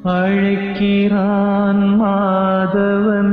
அழைக்கிறான் மாதவன்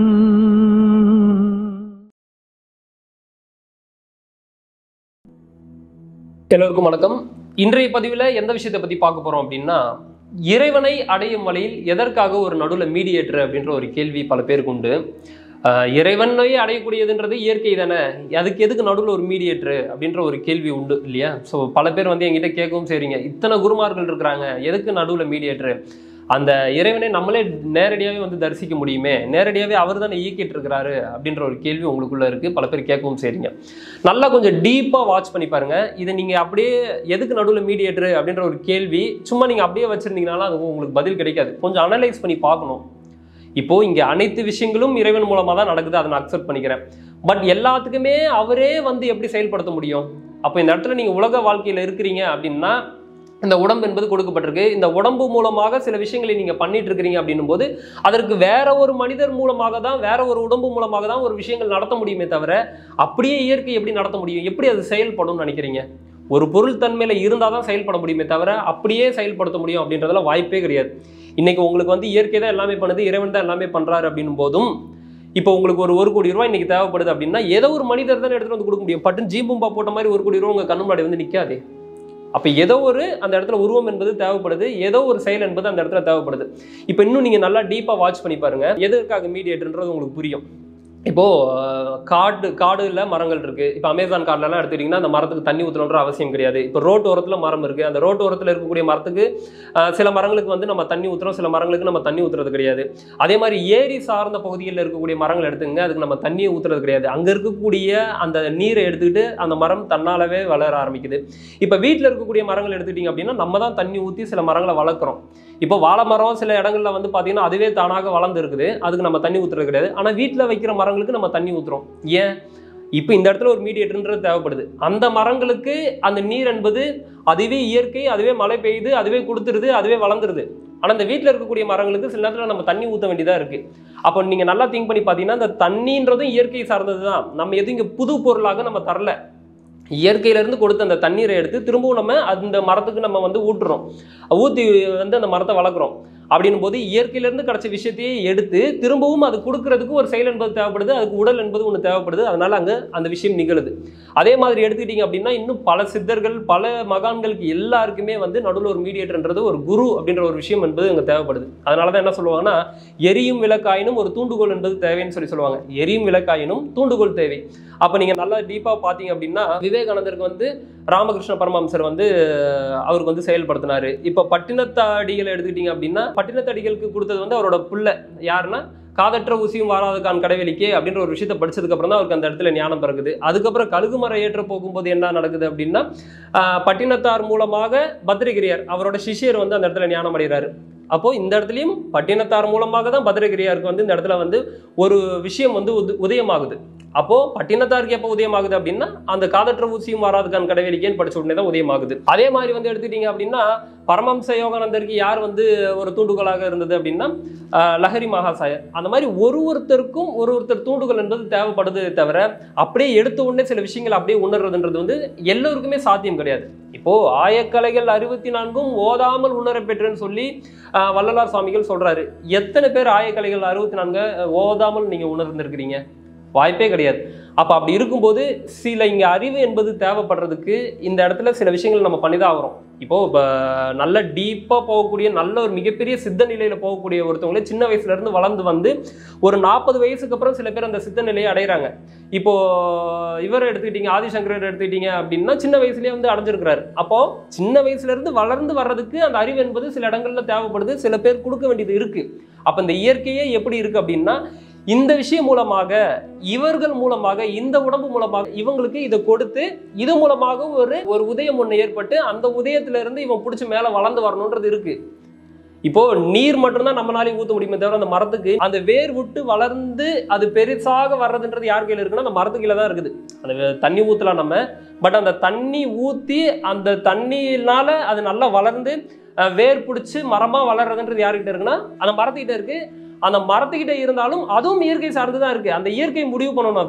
எல்லோருக்கும் வணக்கம் இன்றைய பதிவில் எந்த விஷயத்தை பற்றி பார்க்க போகிறோம் அப்படின்னா இறைவனை அடையும் வழியில் எதற்காக ஒரு நடுவில் மீடியேட்டர் அப்படின்ற ஒரு கேள்வி பல பேருக்கு உண்டு ஆஹ் இறைவனை அடையக்கூடியதுன்றது இயற்கை தானே அதுக்கு எதுக்கு நடுவில் ஒரு மீடியேட்டர் அப்படின்ற ஒரு கேள்வி உண்டு இல்லையா ஸோ பல பேர் வந்து என்கிட்ட கேட்கவும் சரிங்க இத்தனை குருமார்கள் இருக்கிறாங்க எதுக்கு நடுவில் மீடியேட்டர் அந்த இறைவனை நம்மளே நேரடியாகவே வந்து தரிசிக்க முடியுமே நேரடியாகவே அவர் தானே இயக்கிட்டு இருக்கிறாரு அப்படின்ற ஒரு கேள்வி உங்களுக்குள்ள இருக்கு பல பேர் கேட்கவும் சரிங்க நல்லா கொஞ்சம் டீப்பாக வாட்ச் பண்ணி பாருங்க இதை நீங்கள் அப்படியே எதுக்கு நடுவில் மீடியேட்டர் அப்படின்ற ஒரு கேள்வி சும்மா நீங்கள் அப்படியே வச்சிருந்தீங்கனாலும் அது உங்களுக்கு பதில் கிடைக்காது கொஞ்சம் அனலைஸ் பண்ணி பார்க்கணும் இப்போ இங்கே அனைத்து விஷயங்களும் இறைவன் மூலமாக தான் நடக்குது அதை நான் அக்செப்ட் பண்ணிக்கிறேன் பட் எல்லாத்துக்குமே அவரே வந்து எப்படி செயல்படுத்த முடியும் அப்போ இந்த இடத்துல நீங்கள் உலக வாழ்க்கையில் இருக்கிறீங்க அப்படின்னா இந்த உடம்பு என்பது கொடுக்கப்பட்டிருக்கு இந்த உடம்பு மூலமாக சில விஷயங்களை நீங்கள் பண்ணிட்டு இருக்கிறீங்க அப்படின்னும் போது அதற்கு வேற ஒரு மனிதர் மூலமாக தான் வேற ஒரு உடம்பு மூலமாக தான் ஒரு விஷயங்கள் நடத்த முடியுமே தவிர அப்படியே இயற்கை எப்படி நடத்த முடியும் எப்படி அது செயல்படும்னு நினைக்கிறீங்க ஒரு பொருள் தன்மையில இருந்தால் தான் செயல்பட முடியுமே தவிர அப்படியே செயல்படுத்த முடியும் அப்படின்றதுல வாய்ப்பே கிடையாது இன்னைக்கு உங்களுக்கு வந்து இயற்கை தான் எல்லாமே பண்ணுது இறைவன் தான் எல்லாமே பண்றாரு அப்படின்னும் போதும் இப்போ உங்களுக்கு ஒரு ஒரு கோடி ரூபாய் இன்னைக்கு தேவைப்படுது அப்படின்னா ஏதோ ஒரு மனிதர் தான் எடுத்துட்டு வந்து கொடுக்க முடியும் பட்டுன்னு ஜீபும்பா போட்ட மாதிரி ஒரு கோடி ரூபா உங்க கண்ணு முன்னாடி வந்து நிற்காது அப்போ ஏதோ ஒரு அந்த இடத்துல உருவம் என்பது தேவைப்படுது ஏதோ ஒரு செயல் என்பது அந்த இடத்துல தேவைப்படுது இப்போ இன்னும் நீங்கள் நல்லா டீப்பாக வாட்ச் பண்ணி பாருங்க எதற்காக மீடியேட்டர்ன்றது உங்களுக்கு புரியும் இப்போ அஹ், காடு காடுல மரங்கள் இருக்கு இப்போ அமேசான் காடுலலாம் எடுத்துக்கிட்டிங்கன்னா அந்த மரத்துக்கு தண்ணி ஊற்றணுன்ற அவசியம் கிடையாது இப்போ ரோட்டு ஓரத்தில் மரம் இருக்கு அந்த ரோட்டு ஓரத்தில் இருக்கக்கூடிய மரத்துக்கு அஹ், சில மரங்களுக்கு வந்து நம்ம தண்ணி ஊற்றுறோம் சில மரங்களுக்கு நம்ம தண்ணி ஊற்றுறது கிடையாது அதே மாதிரி ஏரி சார்ந்த பகுதிகளில் இருக்கக்கூடிய மரங்கள் எடுத்துங்க அதுக்கு நம்ம தண்ணியை ஊற்றுறது கிடையாது அங்கே இருக்கக்கூடிய அந்த நீரை எடுத்துக்கிட்டு அந்த மரம் தன்னாலவே வளர ஆரம்பிக்குது இப்போ வீட்டில் இருக்கக்கூடிய மரங்கள் எடுத்துக்கிட்டிங்க அப்படின்னா நம்ம தான் தண்ணி ஊற்றி சில மரங்களை வளர்க்குறோம் இப்போ வாழை மரம் சில இடங்கள்ல வந்து பார்த்தீங்கன்னா அதுவே தானாக வளர்ந்து இருக்குது அதுக்கு நம்ம தண்ணி ஊற்றுறது கிடையாது ஆனால் வீட்டில் வைக்கிற மரங்களுக்கு நம்ம தண்ணி ஊற்றுறோம் ஏன் இப்போ இந்த இடத்துல ஒரு மீடியேட்டர்ன்றது தேவைப்படுது அந்த மரங்களுக்கு அந்த நீர் என்பது அதுவே இயற்கை அதுவே மழை பெய்யுது அதுவே கொடுத்துருது அதுவே வளர்ந்துருது ஆனால் இந்த வீட்டில் இருக்கக்கூடிய மரங்களுக்கு சில நேரத்தில் நம்ம தண்ணி ஊற்ற வேண்டியதாக இருக்குது அப்போ நீங்கள் நல்லா திங்க் பண்ணி பார்த்தீங்கன்னா இந்த தண்ணின்றதும் இயற்கை சார்ந்தது தான் நம்ம எதுவும் இங்கே புது பொருளாக நம்ம தரல இயற்கையிலேருந்து கொடுத்த அந்த தண்ணீரை எடுத்து திரும்பவும் நம்ம அந்த மரத்துக்கு நம்ம வந்து ஊட்டுறோம் ஊற்றி வந்து அந்த மரத்தை வளர்க்குறோம் அப்படின்னும் போது இயற்கையிலேருந்து கிடைச்ச விஷயத்தையே எடுத்து திரும்பவும் அது கொடுக்கறதுக்கு ஒரு செயல் என்பது தேவைப்படுது அதுக்கு உடல் என்பது ஒன்று தேவைப்படுது அதனால அங்கே அந்த விஷயம் நிகழுது அதே மாதிரி எடுத்துக்கிட்டீங்க அப்படின்னா இன்னும் பல சித்தர்கள் பல மகான்களுக்கு எல்லாருக்குமே வந்து நடுவில் ஒரு மீடியேட்டர்ன்றது ஒரு குரு அப்படின்ற ஒரு விஷயம் என்பது அங்கே தேவைப்படுது அதனால தான் என்ன சொல்லுவாங்கன்னா எரியும் விளக்காயினும் ஒரு தூண்டுகோல் என்பது தேவைன்னு சொல்லி சொல்லுவாங்க எரியும் விளக்காயினும் தூண்டுகோல் தேவை அப்போ நீங்கள் நல்லா டீப்பாக பார்த்தீங்க அப்படின்னா விவேகானந்தருக்கு வந்து ராமகிருஷ்ண பரமஹம்சர் வந்து அஹ், அவருக்கு வந்து செயல்படுத்தினாரு இப்போ பட்டினத்தாடிகளை எடுத்துக்கிட்டீங்க அப்படின்னா பட்டினத்தடிகளுக்கு கொடுத்தது வந்து அவரோட புள்ள யாருன்னா காதற்ற ஊசியும் வாராதுக்கான் கடைவெளிக்கே அப்படின்ற ஒரு விஷயத்தை படிச்சதுக்கு அப்புறம் தான் அவருக்கு அந்த இடத்துல ஞானம் பிறகுது அதுக்கப்புறம் கழுகுமர ஏற்ற போகும்போது என்ன நடக்குது அப்படின்னா ஆஹ், பட்டினத்தார் மூலமாக பத்ரகிரியார் அவரோட சிஷ்யர் வந்து அந்த இடத்துல ஞானம் அடைகிறாரு அப்போ இந்த இடத்துலையும் பட்டினத்தார் மூலமாக தான் பத்ரகிரியாருக்கு வந்து இந்த இடத்துல வந்து ஒரு விஷயம் வந்து உது- உதயமாகுது அப்போ பட்டினத்தாருக்கு எப்போ உதயமாகுது அப்படின்னா அந்த காதற்ற ஊசியும் வராதுக்கான் கடைவெளிக்கேன்னு படிச்ச உடனே தான் உதயமாகுது அதே மாதிரி வந்து எடுத்துட்டீங்க அப்படின்னா பரமம்ச யோகானந்தருக்கு யார் வந்து ஒரு தூண்டுகோலாக இருந்தது அப்படின்னா ஆஹ், லஹரி மகாசாயர் அந்த மாதிரி ஒரு ஒருத்தருக்கும் ஒரு ஒருத்தர் தூண்டுகோல் என்பது தேவைப்படுது தவிர அப்படியே எடுத்த உடனே சில விஷயங்கள் அப்படியே உணர்றதுன்றது வந்து எல்லோருக்குமே சாத்தியம் கிடையாது இப்போ ஆயக்கலைகள் அறுபத்தி நான்கும் ஓதாமல் உணர பெற்றேன்னு சொல்லி ஆஹ், வள்ளலார் சுவாமிகள் சொல்றாரு எத்தனை பேர் ஆயக்கலைகள் அறுபத்தி நான்கு ஓதாமல் நீங்க உணர்ந்திருக்கிறீங்க வாய்ப்பே கிடையாது அப்போ அப்படி இருக்கும்போது சில இங்கே அறிவு என்பது தேவைப்படுறதுக்கு இந்த இடத்துல சில விஷயங்கள் நம்ம பண்ணி தான் ஆகிறோம் இப்போ இப்போ நல்ல டீப்பாக போகக்கூடிய நல்ல ஒரு மிகப்பெரிய சித்த நிலையில் போகக்கூடிய ஒருத்தவங்களே சின்ன வயசுல இருந்து வளர்ந்து வந்து ஒரு நாற்பது வயசுக்கு அப்புறம் சில பேர் அந்த சித்த நிலையை அடைகிறாங்க இப்போ இவர் எடுத்துக்கிட்டீங்க ஆதிசங்கரர் எடுத்துக்கிட்டீங்க அப்படின்னா சின்ன வயசுலயே வந்து அடைஞ்சிருக்கிறாரு அப்போ சின்ன வயசுல இருந்து வளர்ந்து வர்றதுக்கு அந்த அறிவு என்பது சில இடங்கள்ல தேவைப்படுது சில பேர் கொடுக்க வேண்டியது இருக்கு அப்ப இந்த இயற்கையே எப்படி இருக்கு அப்படின்னா இந்த விஷயம் மூலமாக இவர்கள் மூலமாக இந்த உடம்பு மூலமாக இவங்களுக்கு இதை கொடுத்து இது மூலமாக ஒரு ஒரு உதயம் ஒன்று ஏற்பட்டு அந்த உதயத்துல இருந்து இவன் பிடிச்சி மேலே வளர்ந்து வரணுன்றது இருக்கு இப்போ நீர் மட்டும்தான் நம்மளாலே ஊற்ற முடியுமே தவிர அந்த மரத்துக்கு அந்த வேர் விட்டு வளர்ந்து அது பெருசாக வர்றதுன்றது யார் கையில் இருக்குன்னா அந்த மரத்து கீழே தான் இருக்குது அந்த வே- தண்ணி ஊற்றலாம் நம்ம பட் அந்த தண்ணி ஊற்றி அந்த தண்ணியினால அது நல்லா வளர்ந்து அஹ், வேர் பிடிச்சி மரமாக வளர்றதுன்றது யார்கிட்ட இருக்குன்னா அந்த மரத்துக்கிட்ட இருக்கு அந்த மரத்துக்கிட்ட இருந்தாலும் அதுவும் இயற்கை சார்ந்து தான் இருக்கு அந்த இயற்கை முடிவு பண்ணணும் அதை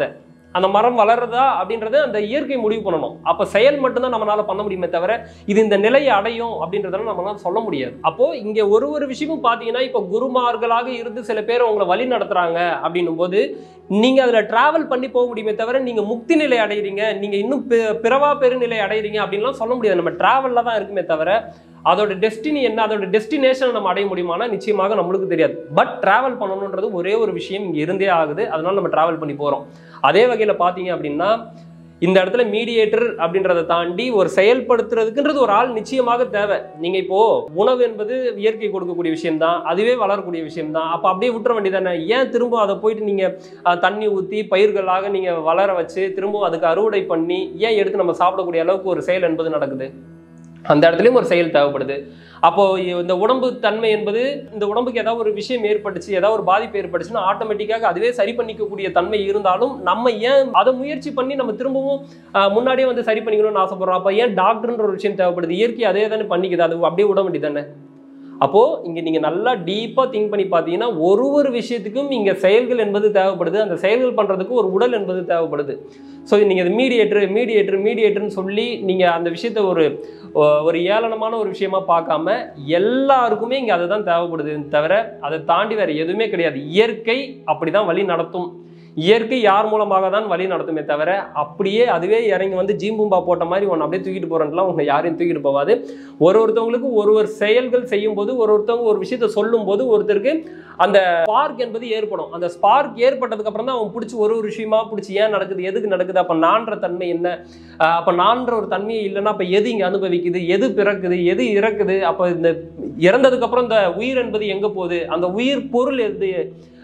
அந்த மரம் வளருதா அப்படின்றத அந்த இயற்கை முடிவு பண்ணணும் அப்ப செயல் மட்டும்தான் நம்மளால பண்ண முடியுமே தவிர இது இந்த நிலையை அடையும் அப்படின்றதெல்லாம் நம்மளால சொல்ல முடியாது அப்போ இங்க ஒரு ஒரு விஷயமும் பாத்தீங்கன்னா இப்போ குருமார்களாக இருந்து சில பேர் உங்களை வழி நடத்துறாங்க அப்படின்னும் போது நீங்க அதுல டிராவல் பண்ணி போக முடியுமே தவிர நீங்க முக்தி நிலை அடைகிறீங்க நீங்க இன்னும் பி- பிறவா பெருநிலை அடைகிறீங்க அப்படின்லாம் சொல்ல முடியாது நம்ம டிராவல்ல தான் இருக்குமே தவிர அதோட டெஸ்டினி என்ன அதோட டெஸ்டினேஷன் நம்ம அடைய முடியுமானா நிச்சயமாக நம்மளுக்கு தெரியாது பட் டிராவல் பண்ணணுன்றது ஒரே ஒரு விஷயம் இங்க இருந்தே ஆகுது அதனால நம்ம டிராவல் பண்ணி போறோம் அதே வகையில பாத்தீங்க அப்படின்னா இந்த இடத்துல மீடியேட்டர் அப்படின்றத தாண்டி ஒரு செயல்படுத்துறதுக்குன்றது ஒரு ஆள் நிச்சயமாக தேவை நீங்க இப்போ உணவு என்பது இயற்கை கொடுக்கக்கூடிய விஷயம் தான் அதுவே வளரக்கூடிய விஷயம் தான் அப்ப அப்படியே விட்டுற வேண்டியதானே ஏன் திரும்ப அதை போயிட்டு நீங்க அஹ், தண்ணி ஊத்தி பயிர்களாக நீங்க வளர வச்சு திரும்பவும் அதுக்கு அறுவடை பண்ணி ஏன் எடுத்து நம்ம சாப்பிடக்கூடிய அளவுக்கு ஒரு செயல் என்பது நடக்குது அந்த இடத்துலயும் ஒரு செயல் தேவைப்படுது அப்போ இந்த உடம்பு தன்மை என்பது இந்த உடம்புக்கு ஏதாவது ஒரு விஷயம் ஏற்பட்டுச்சு ஏதாவது ஒரு பாதிப்பு ஏற்பட்டுச்சுன்னா ஆட்டோமேட்டிக்காக அதுவே சரி பண்ணிக்கக்கூடிய தன்மை இருந்தாலும் நம்ம ஏன் அதை முயற்சி பண்ணி நம்ம திரும்பவும் ஆஹ், முன்னாடியே வந்து சரி பண்ணிக்கணும்னு ஆசைப்படுறோம் அப்போ ஏன் டாக்டர்ன்ற ஒரு விஷயம் தேவைப்படுது இயற்கை அதே தானே பண்ணிக்குது அது அப்படியே விட வேண்டியதானே அப்போ இங்க நீங்க நல்லா டீப்பா திங்க் பண்ணி பார்த்தீங்கன்னா ஒரு ஒரு விஷயத்துக்கும் இங்க செயல்கள் என்பது தேவைப்படுது அந்த செயல்கள் பண்றதுக்கு ஒரு உடல் என்பது தேவைப்படுது ஸோ நீங்க இது மீடியேட்டர் மீடியேட்டர் மீடியேட்டர்னு சொல்லி நீங்க அந்த விஷயத்த ஒரு ஒ- ஒரு ஏளனமான ஒரு விஷயமா பார்க்காம எல்லாருக்குமே இங்க அதுதான் தேவைப்படுது தவிர அதை தாண்டி வேற எதுவுமே கிடையாது இயற்கை அப்படிதான் வழி நடத்தும் இயற்கை யார் மூலமாக தான் வழி நடத்துமே தவிர அப்படியே அதுவே இறங்கி வந்து ஜீம்பூம்பா போட்ட மாதிரி உன்னை அப்படியே தூக்கிட்டு போறேன்லாம் உங்களை யாரையும் தூக்கிட்டு போகாது ஒரு ஒருத்தவங்களுக்கு ஒரு ஒரு செயல்கள் செய்யும் போது ஒரு ஒருத்தவங்க ஒரு விஷயத்த சொல்லும் போது ஒருத்தருக்கு அந்த ஸ்பார்க் என்பது ஏற்படும் அந்த ஸ்பார்க் ஏற்பட்டதுக்கு அப்புறம் தான் அவன் பிடிச்சி ஒரு ஒரு விஷயமா பிடிச்சி ஏன் நடக்குது எதுக்கு நடக்குது அப்ப நான்ற தன்மை என்ன ஆஹ் அப்ப நான்ற ஒரு தன்மையே இல்லைன்னா அப்ப எது இங்க அனுபவிக்குது எது பிறக்குது எது இறக்குது அப்ப இந்த இறந்ததுக்கு அப்புறம் இந்த உயிர் என்பது எங்க போகுது அந்த உயிர் பொருள் எது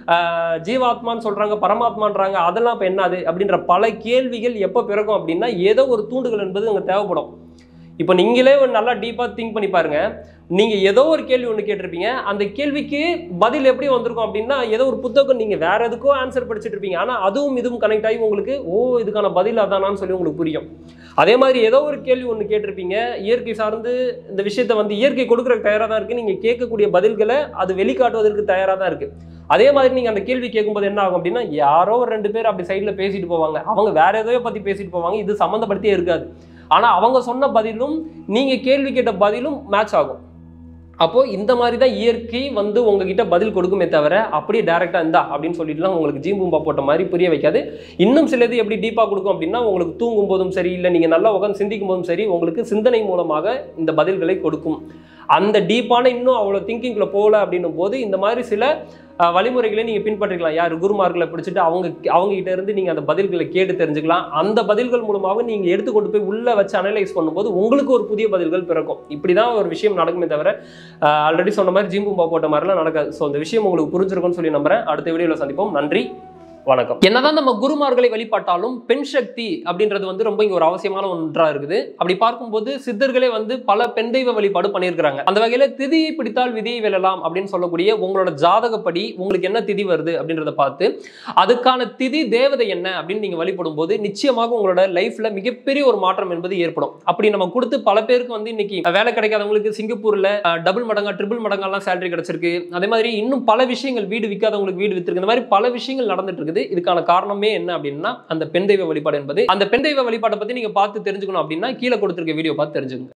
ஆஹ் ஜீவாத்மான்னு சொல்றாங்க பரமாத்மான்றாங்க அதெல்லாம் இப்ப என்னது அப்படின்ற பல கேள்விகள் எப்போ பிறக்கும் அப்படின்னா ஏதோ ஒரு தூண்டுதல் என்பது அங்க தேவைப்படும் இப்போ நீங்களே ஒரு நல்லா டீப்பாக திங்க் பண்ணி பாருங்க நீங்க ஏதோ ஒரு கேள்வி ஒன்று கேட்டிருப்பீங்க அந்த கேள்விக்கு பதில் எப்படி வந்திருக்கும் அப்படின்னா ஏதோ ஒரு புத்தகம் நீங்க வேற எதுக்கோ ஆன்சர் படிச்சுட்டு இருப்பீங்க ஆனா அதுவும் இதுவும் கனெக்ட் ஆகி உங்களுக்கு ஓ இதுக்கான பதில் அதானான்னு சொல்லி உங்களுக்கு புரியும் அதே மாதிரி ஏதோ ஒரு கேள்வி ஒன்று கேட்டிருப்பீங்க இயற்கை சார்ந்து இந்த விஷயத்த வந்து இயற்கை கொடுக்குற தயாராக தான் இருக்கு நீங்க கேட்கக்கூடிய பதில்களை அது வெளிக்காட்டுவதற்கு தயாராக தான் இருக்கு அதே மாதிரி நீங்க அந்த கேள்வி கேட்கும்போது என்ன ஆகும் அப்படின்னா யாரோ ஒரு ரெண்டு பேர் அப்படி சைடுல பேசிட்டு போவாங்க அவங்க வேற ஏதோ பத்தி பேசிட்டு போவாங்க இது சம்மந்தப்படுத்தியே இருக்காது ஆனா அவங்க சொன்ன பதிலும் நீங்க கேள்வி கேட்ட பதிலும் மேட்ச் ஆகும் அப்போ இந்த மாதிரி தான் இயற்கை வந்து உங்ககிட்ட பதில் கொடுக்குமே தவிர அப்படியே டைரக்டா இந்தா அப்படின்னு சொல்லிட்டுலாம் உங்களுக்கு ஜீம்பூம்பா போட்ட மாதிரி புரிய வைக்காது இன்னும் சிலது எப்படி டீப்பா கொடுக்கும் அப்படின்னா உங்களுக்கு தூங்கும் போதும் சரி இல்லை நீங்க நல்லா உட்காந்து சிந்திக்கும் போதும் சரி உங்களுக்கு சிந்தனை மூலமாக இந்த பதில்களை கொடுக்கும் அந்த டீப்பான இன்னும் அவ்வளோ திங்கிங்கில் போகல அப்படின்னும் போது இந்த மாதிரி சில அஹ், வழிமுறைகளை நீங்கள் பின்பற்றிக்கலாம் யார் குருமார்களை பிடிச்சிட்டு அவங்க அவங்க கிட்ட இருந்து நீங்கள் அந்த பதில்களை கேட்டு தெரிஞ்சுக்கலாம் அந்த பதில்கள் மூலமாக நீங்கள் எடுத்து கொண்டு போய் உள்ளே வச்சு அனலைஸ் பண்ணும்போது உங்களுக்கு ஒரு புதிய பதில்கள் பிறக்கும் இப்படி தான் ஒரு விஷயம் நடக்குமே தவிர ஆல்ரெடி சொன்ன மாதிரி ஜிம்பூம்பா போட்ட மாதிரிலாம் நடக்காது ஸோ அந்த விஷயம் உங்களுக்கு புரிஞ்சிருக்கும்னு சொல்லி நம்புறேன் அடுத்த வீடியோவில் சந்திப்போம் நன்றி வணக்கம் என்னதான் நம்ம குருமார்களை வழிபாட்டாலும் பெண் சக்தி அப்படின்றது வந்து ரொம்ப இங்க ஒரு அவசியமான ஒன்றா இருக்குது அப்படி பார்க்கும்போது சித்தர்களே வந்து பல பெண் தெய்வ வழிபாடு பண்ணியிருக்கிறாங்க அந்த வகையில திதியை பிடித்தால் விதியை வெல்லலாம் அப்படின்னு சொல்லக்கூடிய உங்களோட ஜாதகப்படி உங்களுக்கு என்ன திதி வருது அப்படின்றத பார்த்து அதுக்கான திதி தேவதை என்ன அப்படின்னு நீங்க வழிபடும் போது நிச்சயமாக உங்களோட லைஃப்ல மிகப்பெரிய ஒரு மாற்றம் என்பது ஏற்படும் அப்படி நம்ம கொடுத்து பல பேருக்கு வந்து இன்னைக்கு வேலை கிடைக்காதவங்களுக்கு சிங்கப்பூர்ல டபுள் மடங்கா ட்ரிபிள் மடங்கெல்லாம் சேலரி கிடைச்சிருக்கு அதே மாதிரி இன்னும் பல விஷயங்கள் வீடு விற்காதவங்களுக்கு வீடு வித்திருக்கு இந்த மாதிரி பல விஷயங்கள் நடந்துட்டு இருக்குது இதுக்கான காரணமே என்ன அப்படின்னா அந்த பெண் தெய்வ வழிபாடு என்பது அந்த பெண் தெய்வ வழிபாட்டை பத்தி நீங்க பார்த்து தெரிஞ்சுக்கணும் அப்படின்னா கீழே கொடுத்திருக்க வீடியோ பார்த்து தெரிஞ்சுக்கணும்